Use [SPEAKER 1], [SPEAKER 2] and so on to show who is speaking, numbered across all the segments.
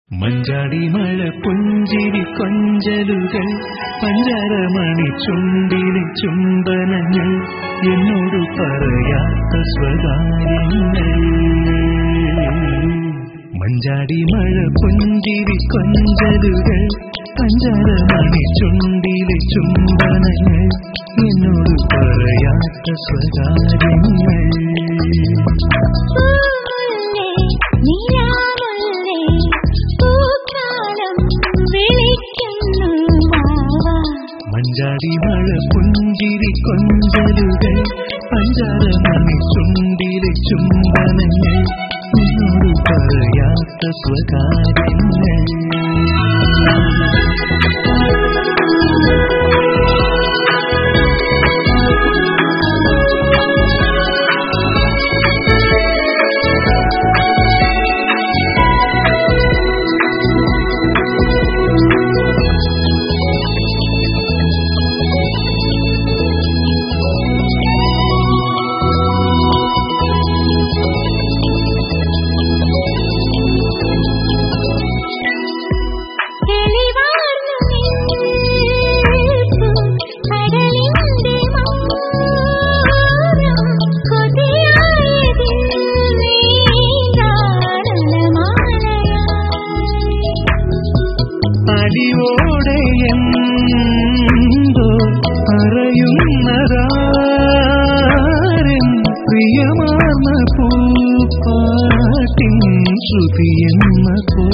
[SPEAKER 1] മഞ്ചാടി മഴ പുഞ്ചിരി കൊഞ്ചലുകൾ പഞ്ചരമണി ചുണ്ടിലെ ചുംബനങ്ങൾ എന്നോട് പറയാത്ത സ്വകാര്യങ്ങൾ മഞ്ചാടി മഴ പുഞ്ചിരി കൊഞ്ചലുകൾ പഞ്ചരമണി ചുണ്ടിലെ ചുംബനങ്ങൾ എന്നോട് പറയാത്ത സ്വകാര്യങ്ങൾ
[SPEAKER 2] പൂമുല്ലേ, നിലാവുല്ലേ, പൂക്കാലം വിളിക്കുന്നു വാവാ.
[SPEAKER 1] മഞ്ചാടി മഴ പുഞ്ചിരി കൊഞ്ചലുകൾ പഞ്ചാരമണി ചുണ്ടിലെ ചുംബനങ്ങൾ എന്നോട് പറയാത്ത സ്വകാര്യങ്ങൾ
[SPEAKER 2] തെളിവാർന്നു നിൽപ്പു കടലിന്റെ മൗനം. കൊതിയായതിൽ നീരാടലമാലയായി.
[SPEAKER 1] അടിയോടെ എന്തോ പറയുന്നതാരൻ പ്രിയമാർന്ന പൂപ്പാട്ടിൻ ശ്രുതിയെന്ന പോ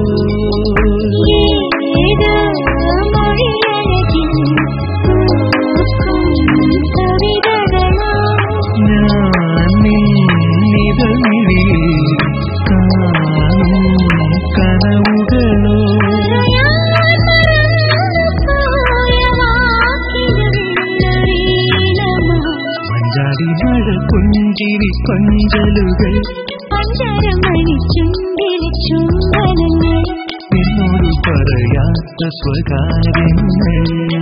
[SPEAKER 2] ഏതോ മൊഴിയഴകിൽ പൂക്കും കവിതകളായി.
[SPEAKER 1] ഞാൻ നിന്നിതമിഴി കാണും കനവുകളോ മഞ്ചാടി മഴ പുഞ്ചിരി കൊഞ്ചലുകൾ എന്നോട് പറയാത്ത സ്വകാര്യങ്ങൾ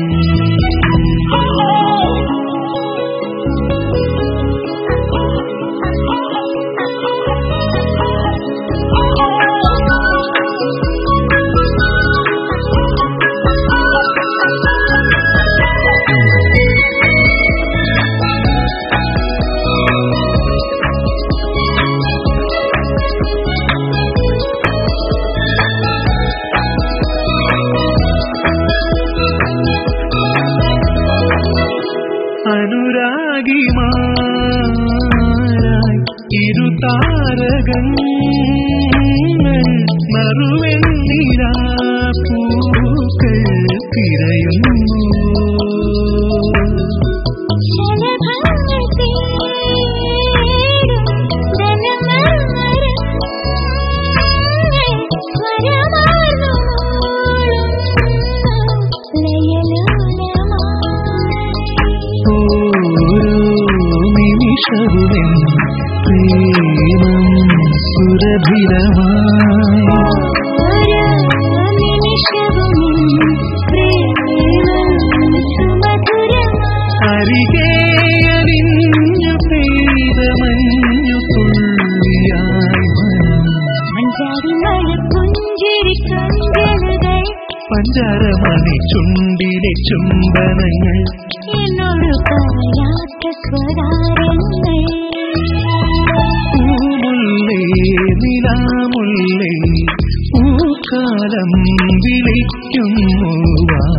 [SPEAKER 1] അനുരാഗിമാരായി ഇരുതാരകങ്ങൾ നറുവെണ്ണിരാ പൂക്കൾ തിരയുന്നു ഓരോ നിമിഷവും പ്രേമം സുരഭിരമായി അരികെ അരിഞ്ഞു പെയ്ത മഞ്ഞു തുള്ളിയായി മനം
[SPEAKER 2] പുഞ്ചിരിക്കഞ്ചലുകൾ
[SPEAKER 1] പഞ്ചാരമണി ചുണ്ടിലെ ചുംബനങ്ങൾ
[SPEAKER 2] എന്നോട് പറയാത്ത സ്വകാര്യങ്ങൾ
[SPEAKER 1] പൂമുല്ലേ നിലാമുല്ലേ പൂക്കാലം വിളിക്കുന്നു വാ